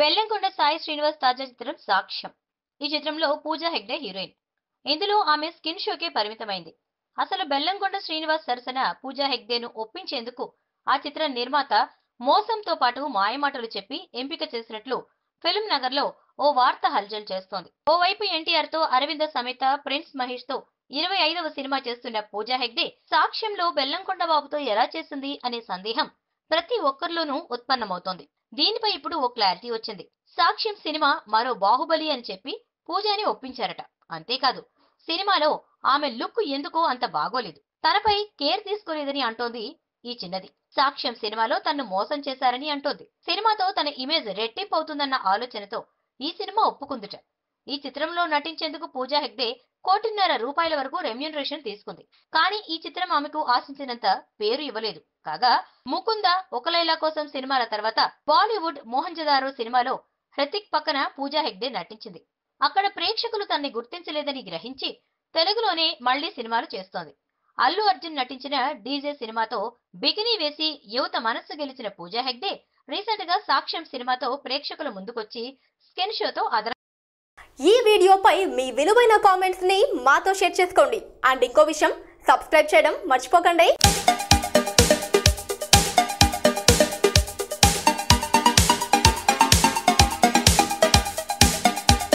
బెల్లంకొండ సాయి శ్రీనివాస్ తాజా చిత్రం సాక్ష్యం ఈ చిత్రంలో పూజా హెగ్డే హీరోయిన్ ఇందులో ఆమె స్కిన్ షోకే పరిమితమైంది అసలు బెల్లంకొండ శ్రీనివాస్ సరసన పూజా హెగ్డేను ఒప్పించేందుకు ఆ చిత్ర నిర్మాత మోసంతో పాటు మాయమాటలు చెప్పి ఎంపిక చేసినట్లు ఫిల్మ్ నగర్ లో ఓ వార్త హల్చల్ చేస్తోంది ఓవైపు ఎన్టీఆర్ తో అరవింద సమేత ప్రిన్స్ మహేష్ తో ఇరవై ఐదవ సినిమా చేస్తున్న పూజా హెగ్డే సాక్ష్యంలో బెల్లంకొండ బాబుతో ఎలా చేసింది అనే సందేహం ప్రతి ఒక్కరిలోనూ ఉత్పన్నమవుతోంది దీనిపై ఇప్పుడు ఓ క్లారిటీ వచ్చింది సాక్ష్యం సినిమా మరో బాహుబలి అని చెప్పి పూజాని ఒప్పించారట అంతేకాదు సినిమాలో ఆమె లుక్ ఎందుకో అంత బాగోలేదు తనపై కేర్ తీసుకోలేదని అంటోంది ఈ చిన్నది సాక్ష్యం సినిమాలో తన్ను మోసం చేశారని అంటోంది సినిమాతో తన ఇమేజ్ రెట్టింపు అవుతుందన్న ఆలోచనతో ఈ సినిమా ఒప్పుకుందుట ఈ చిత్రంలో నటించేందుకు పూజా హెగ్డే కోటిన్నర రూపాయల వరకు రెమ్యూనరేషన్ తీసుకుంది కానీ ఈ చిత్రం ఆమెకు ఆశించినంత పేరు ఇవ్వలేదు కాగా ముకుంద ఒక లైలా కోసం సినిమాల తర్వాత బాలీవుడ్ మోహన్జదారో సినిమాలో హృతిక్ పక్కన పూజా హెగ్డే నటించింది అక్కడ ప్రేక్షకులు తనని గుర్తించలేదని గ్రహించి తెలుగులోనే మళ్లీ సినిమాలు చేస్తోంది అల్లు అర్జున్ నటించిన డీజే సినిమాతో బికినీ వేసి యువత మనస్సు గెలిచిన పూజా హెగ్డే రీసెంట్ గా సాక్ష్యం సినిమాతో ప్రేక్షకుల ముందుకొచ్చి స్కిన్ షోతో అదర ఈ వీడియోపై మీ విలువైన కామెంట్స్ ని మాతో షేర్ చేసుకోండి అండ్ ఇంకో విషయం సబ్స్క్రైబ్ చేయడం మర్చిపోకండి